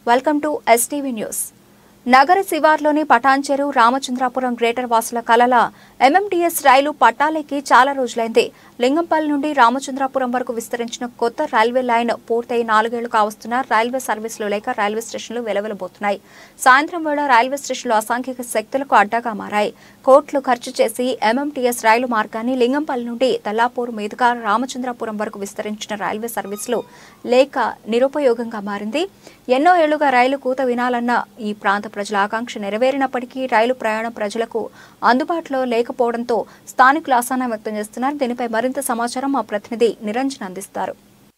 Welcome to STV news నగర శివార్లోని Patancheru Ramachandrapuram greater వాసుల కలల ఎంఎంటీఎస్ రైలు పట్టాలెక్కి చాలా రోజులైంది లింగంపల్లి నుండి రామచంద్రాపురం వరకు విస్తరించిన కొత్త రైల్వే లైన్ పూర్తయి నాలుగేళ్లు కావస్తున్న రైల్వే సర్వీసులు లేక రైల్వే స్టేషన్లు వెలవెలబోతున్నాయి సాయంత్రం వేళ రైల్వే స్టేషన్లు అసాంఘిక శక్తులకు అడ్డాగా మారాయి కోట్లు ఖర్చు చేసి ఎంఎంటీఎస్ రైలు మార్గాన్ని లింగంపల్లి నుండి తల్లాపూర్ మీదుగా రామచంద్రాపురం వరకు విస్తరించిన రైల్వే సర్వీసులు లేక నిరుపయోగంగా మారింది ఎన్నో ఏళ్లుగా రైలు కూత వినాలన్న ఈ ప్రాంత ప్రజల ఆకాంక్ష నెరవేరినప్పటికీ రైలు ప్రయాణం ప్రజలకు అందుబాటులో లేకపోవడంతో స్థానికులు అసహనం వ్యక్తం చేస్తున్నారు దీనిపై మరింత సమాచారం మా ప్రతినిధి నిరంజన్ అందిస్తారు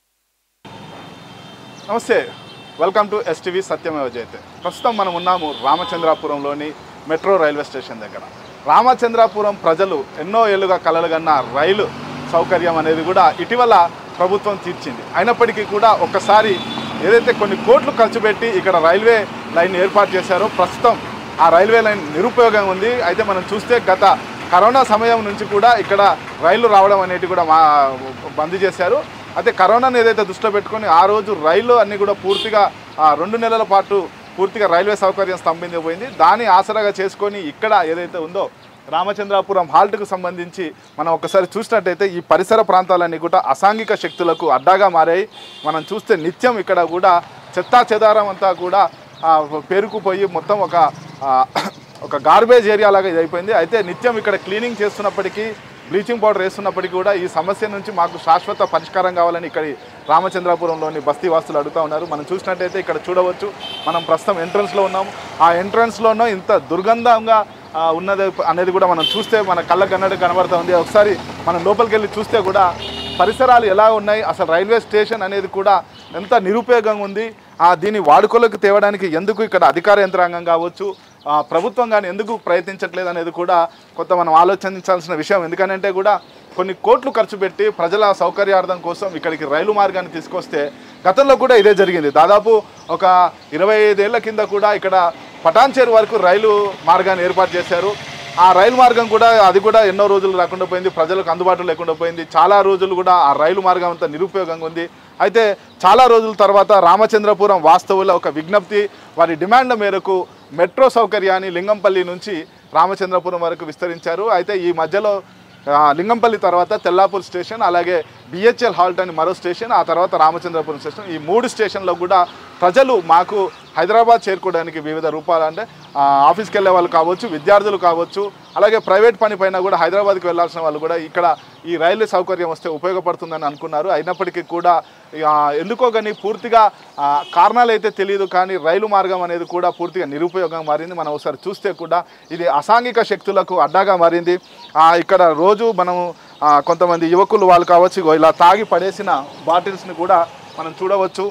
నమస్తే వెల్కమ్ టు ఎస్టీవీ సత్యమేవ జయతే ప్రస్తుతం మనం ఉన్నాము రామచంద్రాపురంలోని మెట్రో రైల్వే స్టేషన్ దగ్గర రామచంద్రాపురం ప్రజలు ఎన్నో ఏళ్ళుగా కలలుగన్న రైలు సౌకర్యం అనేది కూడా ఇటీవల ప్రభుత్వం తీర్చింది అయినప్పటికీ కూడా ఒక్కసారి ఏదైతే కొన్ని కోట్లు ఖర్చు పెట్టి ఇక్కడ రైల్వే లైన్ ఏర్పాటు చేశారో ప్రస్తుతం ఆ రైల్వే లైన్ నిరుపయోగం ఉంది అయితే మనం చూస్తే గత కరోనా సమయం నుంచి కూడా ఇక్కడ రైళ్లు రావడం అనేటి కూడా మా బంద్ చేశారు అయితే కరోనాను ఏదైతే దృష్టిలో పెట్టుకొని ఆ రోజు రైలు అన్ని కూడా పూర్తిగా ఆ, రెండు నెలల పాటు పూర్తిగా రైల్వే సౌకర్యం స్తంభించిపోయింది దాన్ని ఆసరాగా చేసుకొని ఇక్కడ ఏదైతే ఉందో రామచంద్రాపురం హాల్ట్కు సంబంధించి మనం ఒకసారి చూసినట్టయితే ఈ పరిసర ప్రాంతాలన్నీ కూడా అసాంఘిక శక్తులకు అడ్డాగా మారాయి మనం చూస్తే నిత్యం ఇక్కడ కూడా చెత్తా చెదారం అంతా కూడా ఆ, పేరుకుపోయి మొత్తం ఒక ఆ, ఒక గార్బేజ్ ఏరియా లాగా ఇది అయిపోయింది అయితే నిత్యం ఇక్కడ క్లీనింగ్ చేస్తున్నప్పటికీ బ్లీచింగ్ పౌడర్ వేస్తున్నప్పటికీ కూడా ఈ సమస్య నుంచి మాకు శాశ్వత పరిష్కారం కావాలని ఇక్కడ రామచంద్రాపురంలోని బస్తీ వాసులు అడుగుతూ ఉన్నారు మనం చూసినట్టయితే ఇక్కడ చూడవచ్చు మనం ప్రస్తుతం ఎంట్రన్స్లో ఉన్నాము ఆ ఎంట్రన్స్లోనూ ఇంత దుర్గంధంగా ఆ, ఉన్నది అనేది కూడా మనం చూస్తే మన కళ్ళకు కన్నడ కనబడుతూ ఉంది ఒకసారి మనం లోపలికి వెళ్ళి చూస్తే కూడా పరిసరాలు ఎలా ఉన్నాయి అసలు రైల్వే స్టేషన్ అనేది కూడా ఎంత నిరుపయోగంగా ఉంది ఆ, దీన్ని వాడుకలోకి తేవడానికి ఎందుకు ఇక్కడ అధికార యంత్రాంగం కావచ్చు ఆ, ప్రభుత్వం కానీ ఎందుకు ప్రయత్నించట్లేదు అనేది కూడా కొంత మనం ఆలోచించాల్సిన విషయం ఎందుకనంటే కూడా కొన్ని కోట్లు ఖర్చు పెట్టి ప్రజల సౌకర్యార్థం కోసం ఇక్కడికి రైలు మార్గాన్ని తీసుకొస్తే గతంలో కూడా ఇదే జరిగింది దాదాపు ఒక ఇరవై ఐదేళ్ల కింద కూడా ఇక్కడ పటాన్చేరు వరకు రైలు మార్గాన్ని ఏర్పాటు చేశారు ఆ రైలు మార్గం కూడా అది కూడా ఎన్నో రోజులు రాకుండా పోయింది ప్రజలకు అందుబాటులో లేకుండా పోయింది చాలా రోజులు కూడా ఆ రైలు మార్గం అంతా నిరుపయోగంగా ఉంది అయితే చాలా రోజుల తర్వాత రామచంద్రపురం వాస్తవుల ఒక విజ్ఞప్తి వారి డిమాండ్ మేరకు మెట్రో సౌకర్యాన్ని లింగంపల్లి నుంచి రామచంద్రపురం వరకు విస్తరించారు అయితే ఈ మధ్యలో ఆ, లింగంపల్లి తర్వాత తెల్లాపూర్ స్టేషన్ అలాగే బిహెచ్ఎల్ హాల్ట్ అని మరో స్టేషన్ ఆ తర్వాత రామచంద్రపురం స్టేషన్ ఈ మూడు స్టేషన్లో కూడా ప్రజలు మాకు హైదరాబాద్ చేరుకోవడానికి వివిధ రూపాలు అంటే ఆ, ఆఫీస్కి వెళ్ళే వాళ్ళు కావచ్చు విద్యార్థులు కావచ్చు అలాగే ప్రైవేట్ పని పైన కూడా హైదరాబాద్కి వెళ్ళాల్సిన వాళ్ళు కూడా ఇక్కడ ఈ రైలు సౌకర్యం వస్తే ఉపయోగపడుతుందని అనుకున్నారు అయినప్పటికీ కూడా ఆ, ఎందుకో కానీ పూర్తిగా ఆ, కారణాలు అయితే తెలియదు కానీ రైలు మార్గం అనేది కూడా పూర్తిగా నిరుపయోగంగా మారింది మనం ఒకసారి చూస్తే కూడా ఇది అసాంఘిక శక్తులకు అడ్డాగా మారింది ఆ, ఇక్కడ రోజు మనము ఆ, కొంతమంది యువకులు వాళ్ళు కావచ్చు ఇగో ఇలా తాగి పడేసిన బాటిల్స్ని కూడా మనం చూడవచ్చు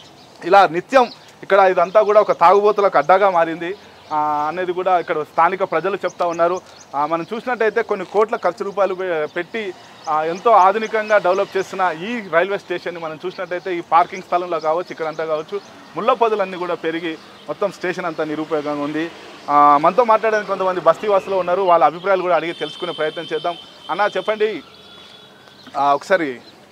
ఇలా నిత్యం ఇక్కడ ఇదంతా కూడా ఒక తాగుబోతులకు అడ్డాగా మారింది ఆ, అనేది కూడా ఇక్కడ స్థానిక ప్రజలు చెప్తా ఉన్నారు ఆ, మనం చూసినట్టయితే కొన్ని కోట్ల ఖర్చు రూపాయలు పె- పెట్టి ఆ, ఎంతో ఆధునికంగా డెవలప్ చేస్తున్న ఈ రైల్వే స్టేషన్ని మనం చూసినట్టయితే ఈ పార్కింగ్ స్థలంలో కావచ్చు ఇక్కడంతా కావచ్చు ముళ్ళ పొదలన్నీ కూడా పెరిగి మొత్తం స్టేషన్ అంతా నిరుపయోగంగా ఉంది ఆ, మనతో మాట్లాడడానికి కొంతమంది బస్తీవాసులు ఉన్నారు వాళ్ళ అభిప్రాయాలు కూడా అడిగి తెలుసుకునే ప్రయత్నం చేద్దాం అన్న చెప్పండి ఆ, ఒకసారి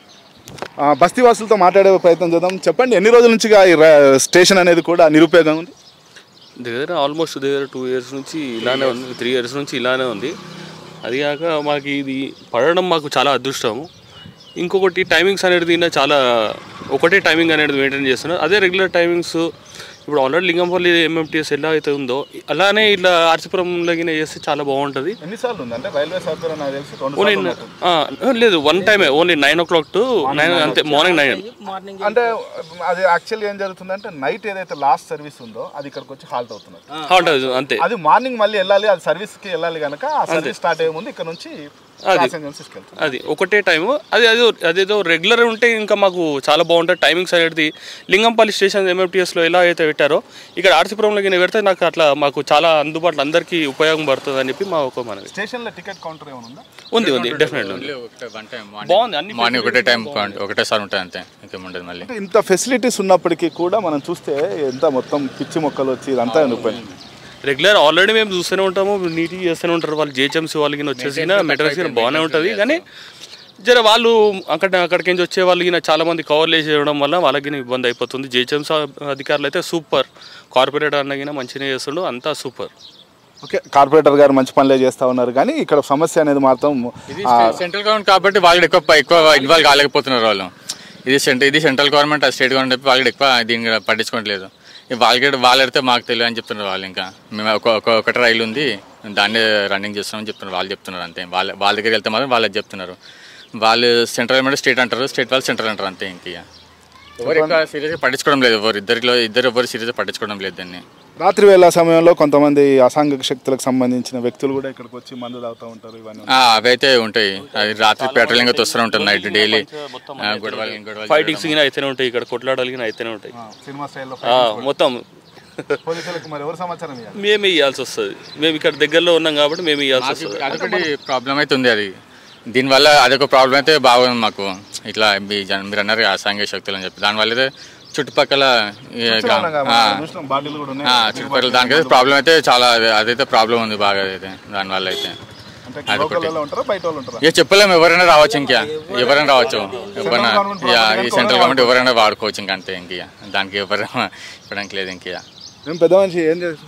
ఆ, బస్తీవాసులతో మాట్లాడే ప్రయత్నం చేద్దాం చెప్పండి ఎన్ని రోజుల నుంచిగా ఈ ర- స్టేషన్ అనేది కూడా నిరుపయోగంగా ఉంది దగ్గర ఆల్మోస్ట్ దగ్గర టూ ఇయర్స్ నుంచి ఇలానే ఉంది త్రీ ఇయర్స్ నుంచి ఇలానే ఉంది అది కాక మాకు ఇది పడడం మాకు చాలా అదృష్టము ఇంకొకటి టైమింగ్స్ అనేది దీనిలో చాలా ఒకటే టైమింగ్ అనేది మెయింటైన్ చేస్తున్నారు అదే రెగ్యులర్ టైమింగ్స్ ఇప్పుడు ఆల్రెడీ లింగంపల్లి ఎంఎంటీఎస్ ఎలా అయితే ఉందో అలానే ఇలా ఆర్సిపురంలో గిన చేస్తే చాలా బాగుంటుంది ఎన్నిసార్లు ఉంది అంటే రైల్వే సౌకర్యం నాకు తెలిసి రెండు ఓన్లీ సార్లు ఉన్నట్టు. ఆ, లేదు వన్ టైమే only nine o'clock to nine అంతే మార్నింగ్ నైన్ అంటే అది యాక్చువల్లీ ఏం జరుగుతుందంటే నైట్ ఏదైతే లాస్ట్ సర్వీస్ ఉందో అది ఇక్కడికి వచ్చి హాల్ట్ అవుతున్నది ఉంటుంది అంతే అది మార్నింగ్ మళ్ళీ వెళ్ళాలి అది సర్వీస్ కి వెళ్ళాలి కనుక ఆ సర్వీస్ స్టార్ట్ అయ్యే ముందు ఇక్కడ నుంచి ప్యాసింజర్స్ తీసుకెళ్తాం అది ఒకటే టైము అది అదేదో అదేదో రెగ్యులర్ ఉంటే ఇంకా మాకు చాలా బాగుంటుంది టైమింగ్స్ అనేది లింగంపల్లి స్టేషన్ ఎంఎఫ్టీఎస్లో ఎలా అయితే పెట్టారో ఇక్కడ ఆర్సీపురంలో కింద పెడితే నాకు అట్లా మాకు చాలా అందుబాటులో అందరికీ ఉపయోగం పడుతుంది అని చెప్పి మా ఒక మనవి స్టేషన్ లో టికెట్ కౌంటర్ ఏమైనా ఉందా ఉంది ఉంది డెఫినెట్లీ ఉంది ఒకటే వన్ టైం బాగుంది అన్ని మార్నింగ్ ఒకటే టైం ఒకటేసారి ఉంటుంది అంతే ఇంకేముండదు మళ్ళీ అంటే ఇంత ఫెసిలిటీస్ ఉన్నప్పటికీ కూడా మనం చూస్తే ఎంత మొత్తం పిచ్చి మొక్కలు వచ్చి ఇదంతా ఉండిపోయింది రెగ్యులర్ ఆల్రెడీ మేము చూస్తూనే ఉంటాము నీట్గా చేస్తూనే ఉంటారు వాళ్ళు జిహెచ్ఎంసీ వాళ్ళకి వచ్చేసి మెటీరియల్స్ బాగానే ఉంటుంది కానీ జర వాళ్ళు అక్కడ అక్కడికి నుంచి వచ్చే వాళ్ళు ఈయన చాలా మంది కవర్లు చేయడం వల్ల వాళ్ళకి ఇబ్బంది అయిపోతుంది జిహెచ్ఎంసీ అధికారులు అయితే సూపర్ కార్పొరేటర్ అన్నగిన మంచిగా చేస్తుండు అంతా సూపర్ ఓకే కార్పొరేటర్ గారు మంచి పనులే చేస్తూ ఉన్నారు కానీ ఇక్కడ సమస్య అనేది మాత్రం ఇది సెంట్రల్ గవర్నమెంట్ కాబట్టి వాళ్ళు ఎక్కువ ఎక్కువ ఇన్వాల్వ్ కాలేకపోతున్నారు వాళ్ళు ఇది సెంట్రల్ ఇది సెంట్రల్ గవర్నమెంట్ ఆ స్టేట్ గవర్నమెంట్ చెప్పి వాళ్ళు ఎక్కువ దీన్ని పట్టించుకోవట్లేదు ఇక వాళ్ళకి వాళ్ళు ఎడితే మాకు తెలియదు అని చెప్తున్నారు వాళ్ళు ఇంకా మేము ఒక ఒక- ఒకటి రైలు ఉంది దాన్నే రన్నింగ్ చేస్తున్నామని చెప్తున్నారు వాళ్ళు చెప్తున్నారు అంతే వాళ్ళ వాళ్ళ దగ్గరికి వెళ్తే మాత్రం వాళ్ళు అది చెప్తున్నారు వాళ్ళు సెంట్రల్ గవర్నమెంట్ స్టేట్ అంటారు స్టేట్ వాళ్ళు సెంట్రల్ అంటారు అంతే ఇంక ఇక. ఎవరు ఎక్కువ సీరియస్గా పట్టించుకోవడం లేదు ఎవరు ఇద్దరిలో ఇద్దరు ఎవరు సీరియస్గా పట్టించుకోవడం లేదు దాన్ని రాత్రి వేళ సమయంలో కొంతమంది అసాంఘిక శక్తులకు సంబంధించిన వ్యక్తులు కూడా ఇక్కడికి వచ్చి మందు తాగుతూ ఉంటారు ఇవన్నీ ఆ, అవైతే ఉంటాయి అది రాత్రి పెట్రోలింగ్ వస్తూనే ఉంటుంది నైట్ డైలీ గొడవలు గొడవలు ఫైటింగ్స్ గిన అయితేనే ఉంటాయి ఇక్కడ కొట్లాడాలి గిన అయితేనే ఉంటాయి సినిమా స్టైల్లో ఆ, మొత్తం పోలీసులకు మరి ఎవరు సమాచారం ఇవ్వాలి మేమే ఇవ్వాల్సి వస్తుంది మేము ఇక్కడ దగ్గరలో ఉన్నాం కాబట్టి మేము ఇవ్వాల్సి వస్తుంది అదొకటి ప్రాబ్లం అయితే ఉంది అది దీనివల్ల అదొక ప్రాబ్లం అయితే బాగుంది మాకు ఇట్లా మీ జన మీరు అన్నారు కదా, అసాంఘిక శక్తులు అని చెప్పి దానివల్ల అయితే చుట్టుపక్కల ఈ గ్రా- ఆ, చూసినాం బాటిల్ కూడా ఆ, ఉన్నాయి చుట్టుపక్కల దానికైతే ప్రాబ్లం అయితే చాలా అది- అదైతే ప్రాబ్లం ఉంది బాగా అయితే దానివల్ల అయితే అంటే లోకల్లో ఉంటారా బయట వాళ్ళు ఉంటారా ఇక చెప్పలేము ఎవరైనా రావచ్చు ఇంకా ఎవరైనా రావచ్చు ఎవరైనా government ఇక ఈ సెంట్రల్ గవర్నమెంట్ ఎవరైనా వాడుకోవచ్చు ఇంకా అంతే ఇంక ఇక. దానికి ఎవరైనా ఇవ్వడానికి లేదు ఇంక ఇక. ఏం పెద్ద మనిషి ఏం చేస్తారు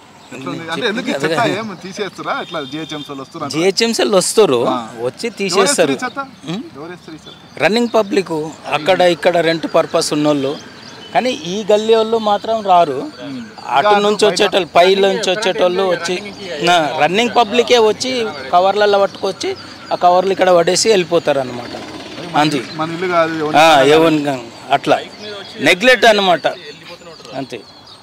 అంటే ఎందుకు ఈ చెత్త ఏం తీసేస్తారా ఇట్లా జిహెచ్ఎంసీ వాళ్ళు వస్తున్నారు జిహెచ్ఎంసీలు వస్తారు వచ్చి తీసేస్తారు ఎవరేస్తారు ఈ చెత్త రన్నింగ్ పబ్లిక్ అక్కడ ఇక్కడ రెంట్ పర్పస్ ఉన్నోళ్ళు కానీ ఈ గల్లీ వాళ్ళు మాత్రం రారు అటు నుంచి వచ్చేటోళ్ళు పై నుంచి వచ్చేటోళ్ళు వచ్చి నా రన్నింగ్ పబ్లికే వచ్చి కవర్లలో పట్టుకొచ్చి ఆ కవర్లు ఇక్కడ పడేసి వెళ్ళిపోతారు అనమాట అంతే మన ఇల్లు కాదు ఎవరి- ఆ, ఎవరిని అట్లా నెగ్లెక్ట్ అనమాట అంతే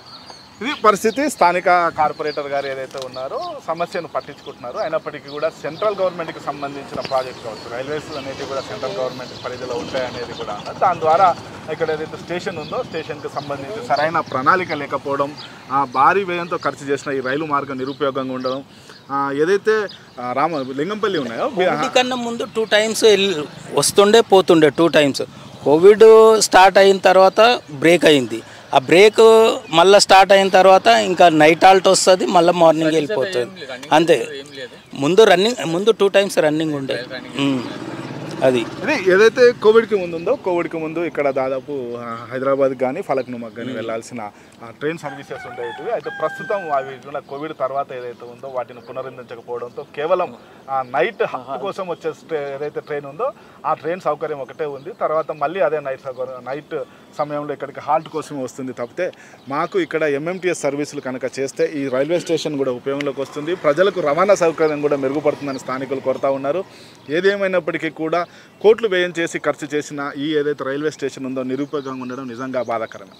ఇది పరిస్థితి స్థానిక కార్పొరేటర్ గారు ఏదైతే ఉన్నారో సమస్యను పట్టించుకుంటున్నారు అయినప్పటికీ కూడా సెంట్రల్ గవర్నమెంట్కి సంబంధించిన ప్రాజెక్ట్ కావచ్చు రైల్వేస్ అనేవి కూడా సెంట్రల్ గవర్నమెంట్ పరిధిలో ఉంటాయనేది కూడా అన్నారు దాని ద్వారా ఇక్కడ ఏదైతే స్టేషన్ ఉందో స్టేషన్కి సంబంధించి సరైన ప్రణాళిక లేకపోవడం ఆ భారీ వ్యయంతో ఖర్చు చేసిన ఈ రైలు మార్గం నిరుపయోగంగా ఉండడం ఆ, ఏదైతే ఆ, రామ లింగంపల్లి ఉన్నాయో కోవిడ్ కన్నా ముందు టూ టైమ్స్ ఎల్- వస్తుండే పోతుండే టూ టైమ్స్ కోవిడ్ స్టార్ట్ అయిన తర్వాత బ్రేక్ అయింది ఆ బ్రేక్ మళ్ళీ స్టార్ట్ అయిన తర్వాత ఇంకా నైట్ ఆల్ట్ వస్తుంది మళ్ళీ మార్నింగ్ వెళ్ళిపోతుంది అంతే ముందు రన్నింగ్ ముందు టూ టైమ్స్ రన్నింగ్ ఉండే ఉమ్. అది ఇది ఏదైతే కోవిడ్కి ముందు ఉందో కోవిడ్కి ముందు ఇక్కడ దాదాపు ఆ, హైదరాబాద్ కానీ ఫలక్నుమాకి కానీ వెళ్ళాల్సిన ఆ, ట్రైన్ సర్వీసెస్ ఉండేవి అయితే ప్రస్తుతం అవి కూడా కోవిడ్ తర్వాత ఏదైతే ఉందో వాటిని పునరుద్ధరించకపోవడంతో కేవలం ఆ, నైట్ హక్కు కోసం వచ్చే స్టే- ఏదైతే ట్రైన్ ఉందో ఆ ట్రైన్ సౌకర్యం ఒకటే ఉంది తర్వాత మళ్ళీ అదే నైట్ సౌకర్యం నైట్ సమయంలో ఇక్కడికి హాల్ట్ కోసం వస్తుంది తప్పితే మాకు ఇక్కడ ఎంఎంటీఎస్ సర్వీసులు కనుక చేస్తే ఈ రైల్వే స్టేషన్ కూడా ఉపయోగంలోకి వస్తుంది ప్రజలకు రవాణా సౌకర్యం కూడా మెరుగుపడుతుందని స్థానికులు కోరుతా ఉన్నారు ఏదేమైనప్పటికీ కూడా కోట్లు వ్యయం చేసి ఖర్చు చేసిన ఈ ఏదైతే రైల్వే స్టేషన్ ఉందో నిరుపయోగంగా ఉండడం నిజంగా బాధాకరమే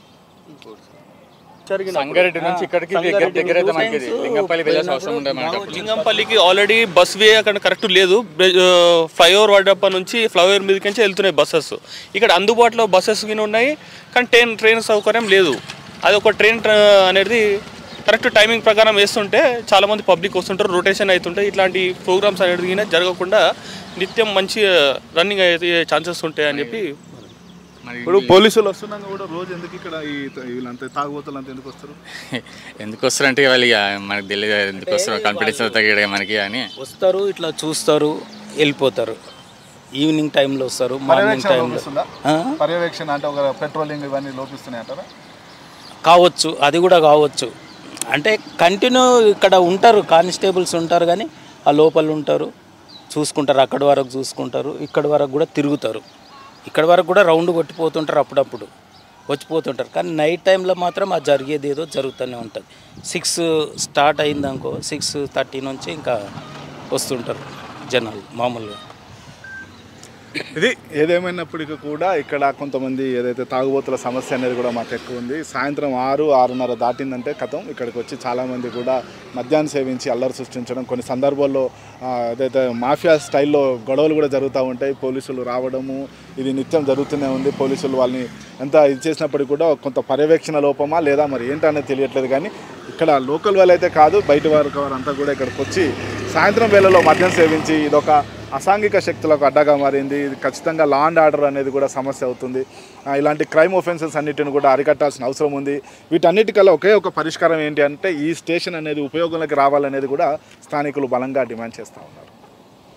సంగారెడ్డి నుంచి ఇక్కడికి దగ్గర దగ్గర అయితే మనకి ఇది. లింగంపల్లి వెళ్ళాల్సిన అవసరం ఉండే మనకి అప్పుడు. లింగంపల్లికి ఆల్రెడీ బస్ వే అక్కడ కరెక్ట్ లేదు ఫ్లైఓవర్ పడ్డప్ప నుంచి ఫ్లైఓవర్ మీదకి నుంచి వెళ్తున్నాయి బస్సెస్ ఇక్కడ అందుబాటులో బస్సెస్ గిన ఉన్నాయి కానీ ట్రైన్ ట్రైన్ సౌకర్యం లేదు అది ఒక ట్రైన్ ట్ర- అనేది కరెక్ట్ టైమింగ్ ప్రకారం వేస్తుంటే చాలా మంది పబ్లిక్ వస్తుంటారు రొటేషన్ అవుతుంటే ఇట్లాంటి ప్రోగ్రామ్స్ అనేది గిన జరగకుండా నిత్యం మంచి రన్నింగ్ అయితే ఛాన్సెస్ ఉంటాయి అని చెప్పి మరి ఇప్పుడు పోలీసులు వస్తున్నాక కూడా రోజు ఎందుకు ఇక్కడ ఈ వీళ్ళంతా తాగుబోతులు అంతా ఎందుకు వస్తారు ఎందుకు వస్తారంటే వాళ్ళు ఇక మనకు తెలియదు ఎందుకు వస్తారు కాన్ఫిడెన్స్ తగ్గడం మనకి అని వస్తారు ఇట్లా చూస్తారు వెళ్ళిపోతారు ఈవినింగ్ టైంలో వస్తారు మార్నింగ్ పర్యవేక్షణ టైంలో లోపిస్తుందా పర్యవేక్షణ అంటే ఒక పెట్రోలింగ్ ఇవన్నీ లోపిస్తున్నాయి అంటారా కావచ్చు అది కూడా కావచ్చు అంటే కంటిన్యూ ఇక్కడ ఉంటారు కానిస్టేబుల్స్ ఉంటారు కానీ ఆ లోపల ఉంటారు చూసుకుంటారు అక్కడి వరకు చూసుకుంటారు ఇక్కడి వరకు కూడా తిరుగుతారు ఇక్కడి వరకు కూడా రౌండ్ కొట్టిపోతుంటారు అప్పుడప్పుడు వచ్చిపోతుంటారు కానీ నైట్ టైంలో మాత్రం ఆ జరిగేది ఏదో జరుగుతూనే ఉంటుంది సిక్స్ స్టార్ట్ అయిందనుకో సిక్స్ థర్టీ నుంచి ఇంకా వస్తుంటారు జనాలు మామూలుగా ఇది ఏదేమైనప్పటికీ కూడా ఇక్కడ కొంతమంది ఏదైతే తాగుబోతుల సమస్య అనేది కూడా మాకు ఎక్కువ ఉంది సాయంత్రం ఆరు ఆరున్నర దాటిందంటే కథం ఇక్కడికి వచ్చి చాలామంది కూడా మద్యాన్ని సేవించి అల్లరి సృష్టించడం కొన్ని సందర్భాల్లో ఆ, ఏదైతే మాఫియా స్టైల్లో గొడవలు కూడా జరుగుతూ ఉంటాయి పోలీసులు రావడము ఇది నిత్యం జరుగుతూనే ఉంది పోలీసులు వాళ్ళని ఎంత ఇది చేసినప్పటికీ కూడా కొంత పర్యవేక్షణ లోపమా లేదా మరి ఏంటనేది తెలియట్లేదు కానీ ఇక్కడ లోకల్ వాళ్ళు అయితే కాదు బయట వారు వారంతా కూడా ఇక్కడికి వచ్చి సాయంత్రం వేళలో మద్యం సేవించి ఇదొక అసాంఘిక శక్తులకు అడ్డగా మారింది ఇది ఖచ్చితంగా లా అండ్ ఆర్డర్ అనేది కూడా సమస్య అవుతుంది ఆ, ఇలాంటి క్రైమ్ ఒఫెన్సెస్ అన్నిటిని కూడా అరికట్టాల్సిన అవసరం ఉంది వీటన్నిటికల్లా ఒకే ఒక పరిష్కారం ఏంటి అంటే ఈ స్టేషన్ అనేది ఉపయోగంలోకి రావాలనేది కూడా స్థానికులు బలంగా డిమాండ్ చేస్తూ ఉన్నారు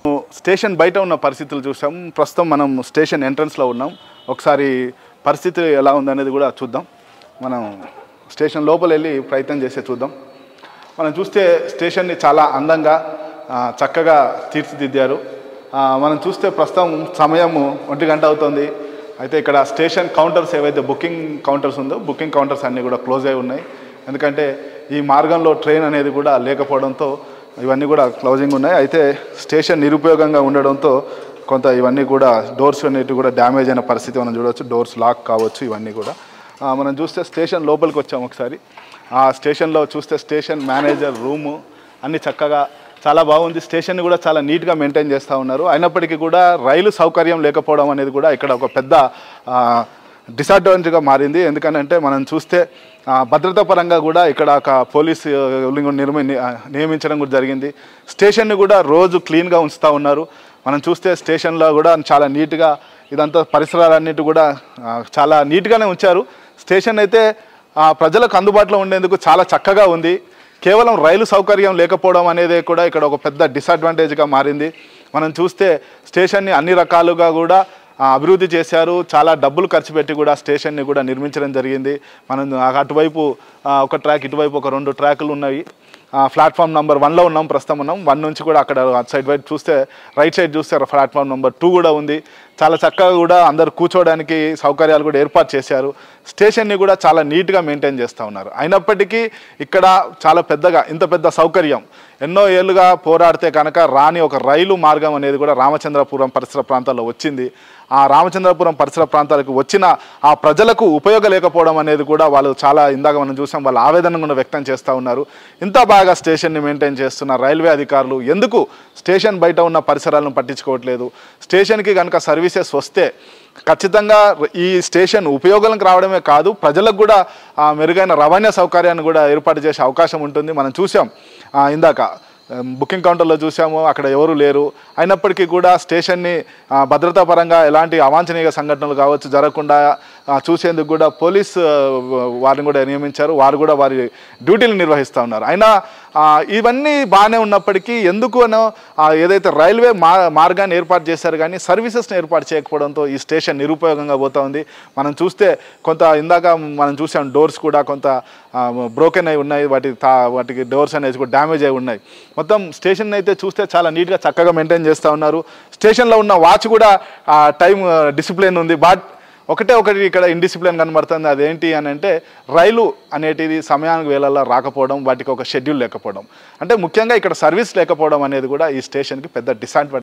స్టేషన్ బయట ఉన్న పరిస్థితులు చూసాం ప్రస్తుతం మనం స్టేషన్ ఎంట్రన్స్లో ఉన్నాం ఒకసారి పరిస్థితి ఎలా ఉందనేది కూడా చూద్దాం మనం స్టేషన్ లోపల వెళ్ళి ప్రయత్నం చేసే చూద్దాం మనం చూస్తే స్టేషన్ని చాలా అందంగా ఆ, చక్కగా తీర్చిదిద్దారు ఆ, మనం చూస్తే ప్రస్తుతం సమయం ఒంటి గంట అవుతుంది అయితే ఇక్కడ స్టేషన్ కౌంటర్స్ ఏవైతే బుకింగ్ కౌంటర్స్ ఉందో బుకింగ్ కౌంటర్స్ అన్నీ కూడా క్లోజ్ అయి ఉన్నాయి ఎందుకంటే ఈ మార్గంలో ట్రైన్ అనేది కూడా లేకపోవడంతో ఇవన్నీ కూడా క్లోజింగ్ ఉన్నాయి అయితే స్టేషన్ నిరుపయోగంగా ఉండడంతో కొంత ఇవన్నీ కూడా డోర్స్ అనేటివి కూడా డ్యామేజ్ అయిన పరిస్థితి మనం చూడవచ్చు డోర్స్ లాక్ కావచ్చు ఇవన్నీ కూడా ఆ, మనం చూస్తే స్టేషన్ లోపలికి వచ్చాము ఒకసారి ఆ స్టేషన్లో చూస్తే స్టేషన్ మేనేజర్ రూము అన్ని చక్కగా చాలా బాగుంది స్టేషన్ కూడా చాలా నీట్గా మెయింటైన్ చేస్తూ ఉన్నారు అయినప్పటికీ కూడా రైలు సౌకర్యం లేకపోవడం అనేది కూడా ఇక్కడ ఒక పెద్ద ఆ, డిసడ్వాంటేజ్గా మారింది ఎందుకనంటే మనం చూస్తే ఆ, భద్రతా పరంగా కూడా ఇక్కడ ఒక పోలీస్ నిర్మి ఆ, నియమించడం కూడా జరిగింది స్టేషన్ని కూడా రోజు క్లీన్గా ఉంచుతూ ఉన్నారు మనం చూస్తే స్టేషన్లో కూడా చాలా నీట్గా ఇదంతా పరిసరాలన్నిటి కూడా ఆ, చాలా నీట్గానే ఉంచారు స్టేషన్ అయితే ఆ, ప్రజలకు అందుబాటులో ఉండేందుకు చాలా చక్కగా ఉంది కేవలం రైలు సౌకర్యం లేకపోవడం అనేది కూడా ఇక్కడ ఒక పెద్ద డిసడ్వాంటేజ్గా మారింది మనం చూస్తే స్టేషన్ని అన్ని రకాలుగా కూడా ఆ, అభివృద్ధి చేశారు చాలా డబ్బులు ఖర్చు పెట్టి కూడా స్టేషన్ని కూడా నిర్మించడం జరిగింది మనం అటువైపు ఆ, ఒక ట్రాక్ ఇటువైపు ఒక రెండు ట్రాకులు ఉన్నాయి ఆ, ప్లాట్ఫామ్ నెంబర్ వన్లో ఉన్నాం ప్రస్తుతం ఉన్నాం వన్ నుంచి కూడా అక్కడ అటు సైడ్ వైపు చూస్తే రైట్ సైడ్ చూస్తే ప్లాట్ఫామ్ నెంబర్ టూ కూడా ఉంది చాలా చక్కగా కూడా అందరు కూర్చోవడానికి సౌకర్యాలు కూడా ఏర్పాటు చేశారు స్టేషన్ని కూడా చాలా నీట్గా మెయింటైన్ చేస్తూ ఉన్నారు అయినప్పటికీ ఇక్కడ చాలా పెద్దగా ఇంత పెద్ద సౌకర్యం ఎన్నో ఏళ్ళుగా పోరాడితే కనుక రాని ఒక రైలు మార్గం అనేది కూడా రామచంద్రపురం పరిసర ప్రాంతాల్లో వచ్చింది ఆ రామచంద్రపురం పరిసర ప్రాంతాలకు వచ్చిన ఆ ప్రజలకు ఉపయోగం లేకపోవడం అనేది కూడా వాళ్ళు చాలా ఇందాక మనం చూసాం వాళ్ళ ఆవేదన కూడా వ్యక్తం చేస్తూ ఉన్నారు ఇంత బాగా స్టేషన్ని మెయింటైన్ చేస్తున్న రైల్వే అధికారులు ఎందుకు స్టేషన్ బయట ఉన్న పరిసరాలను పట్టించుకోవట్లేదు స్టేషన్కి కనుక సర్వీసెస్ వస్తే ఖచ్చితంగా ఈ స్టేషన్ ఉపయోగాలకు రావడమే కాదు ప్రజలకు కూడా ఆ, మెరుగైన రవాణా సౌకర్యాన్ని కూడా ఏర్పాటు చేసే అవకాశం ఉంటుంది మనం చూసాం ఆ, ఇందాక ఉమ్, బుకింగ్ కౌంటర్లో చూసాము అక్కడ ఎవరు లేరు అయినప్పటికీ కూడా స్టేషన్ని ఆ, భద్రతా పరంగా ఎలాంటి అవాంఛనీయ సంఘటనలు కావచ్చు జరగకుండా ఆ, చూసేందుకు కూడా పోలీస్ ఆ, వారిని కూడా నియమించారు వారు కూడా వారి డ్యూటీలు నిర్వహిస్తూ ఉన్నారు అయినా ఆ, ఇవన్నీ బాగానే ఉన్నప్పటికీ ఎందుకు అనో ఆ, ఏదైతే రైల్వే మా మార్గాన్ని ఏర్పాటు చేశారు కానీ సర్వీసెస్ని ఏర్పాటు చేయకపోవడంతో ఈ స్టేషన్ నిరుపయోగంగా పోతా ఉంది మనం చూస్తే కొంత ఇందాక మనం చూసాం డోర్స్ కూడా కొంత బ్రోకెన్ అయి ఉన్నాయి వాటి తా వాటికి డోర్స్ అనేది కూడా డ్యామేజ్ అయి ఉన్నాయి మొత్తం స్టేషన్ అయితే చూస్తే చాలా నీట్గా చక్కగా మెయింటైన్ చేస్తూ ఉన్నారు స్టేషన్లో ఉన్న వాచ్ కూడా టైం డిసిప్లిన్ ఉంది బట్ ఒకటే ఒకటి ఇక్కడ ఇండిసిప్లిన్ కనబడుతుంది అదేంటి అని అంటే రైలు అనేటిది సమయానికి వేళల్లో రాకపోవడం వాటికి ఒక షెడ్యూల్ లేకపోవడం అంటే ముఖ్యంగా ఇక్కడ సర్వీస్ లేకపోవడం అనేది కూడా ఈ స్టేషన్కి పెద్ద డిసడ్వాంటేజ్